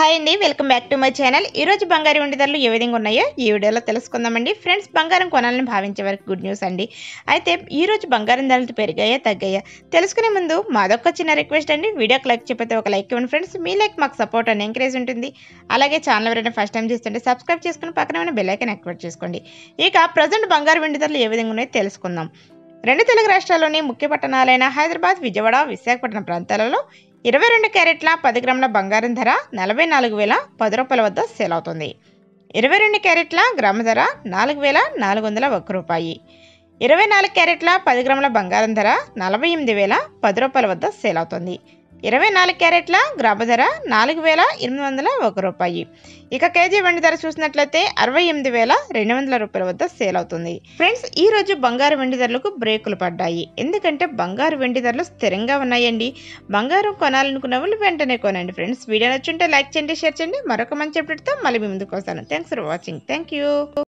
hi అండి welcome back to my channel ఈ రోజు బంగారం వెండి ధరలు ఏ విధంగా ఉన్నాయో ఈ వీడియోలో తెలుసుకుందామండి ఫ్రెండ్స్ బంగారం కొనాలని భావించే వరకు గుడ్ న్యూస్ అండి అయితే ఈ రోజు బంగారం ధరలు పెరిగాయా తగ్గాయా తెలుసుకునే ముందు మాదొక్క చిన్న రిక్వెస్ట్ అండి వీడియోకి లైక్ చెప్పితే ఒక లైక్ ఇవ్వండి ఫ్రెండ్స్ మీ లైక్ మాకు సపోర్ట్ అని ఎంకరేజ్ ఉంటుంది అలాగే ఛానల్ ఎవరైనా ఫస్ట్ టైం చూస్తుంటే సబ్స్క్రైబ్ చేసుకుని పక్కన ఉన్న బెల్ ఐకన్ యాక్టివేట్ చేసుకోండి ఇక ప్రజెంట్ బంగారం వెండి ధరలు ఏ విధంగా ఉన్నాయో తెలుసుకుందాం రెండు తెలుగు రాష్ట్రాల్లోని ముఖ్య పట్టణాలైన హైదరాబాద్ విజయవాడ విశాఖపట్నం ప్రాంతాలలో ఇరవై రెండు క్యారెట్ల పది గ్రాముల బంగారం ధర నలభై నాలుగు వేల పది రూపాయల వద్ద సేల్ అవుతుంది ఇరవై రెండు క్యారెట్ల గ్రామ ధర నాలుగు వేల నాలుగు వందల ఒక్క రూపాయి ఇరవై నాలుగు క్యారెట్ల పది గ్రాముల బంగారం ధర నలభై ఎనిమిది వేల పది రూపాయల వద్ద సేల్ అవుతుంది ఇరవై నాలుగు క్యారెట్ల గ్రామ ధర నాలుగు వేల ఎనిమిది వందల ఒక రూపాయి ఇక కేజీ వెండి ధర చూసినట్లయితే అరవై ఎనిమిది వేల రెండు వందల రూపాయల వద్ద సేల్ అవుతుంది ఫ్రెండ్స్ ఈ రోజు బంగారు వెండి ధరలకు బ్రేకులు పడ్డాయి ఎందుకంటే బంగారు వెండి ధరలు స్థిరంగా ఉన్నాయండి బంగారం కొనాలనుకున్న వాళ్ళు వెంటనే కొనండి ఫ్రెండ్స్ వీడియో నచ్చుంటే లైక్ చేయండి షేర్ చేయండి మరొక మంచి అప్డేట్తో మళ్ళీ మీ ముందుకు వస్తాను thanks for watching thank you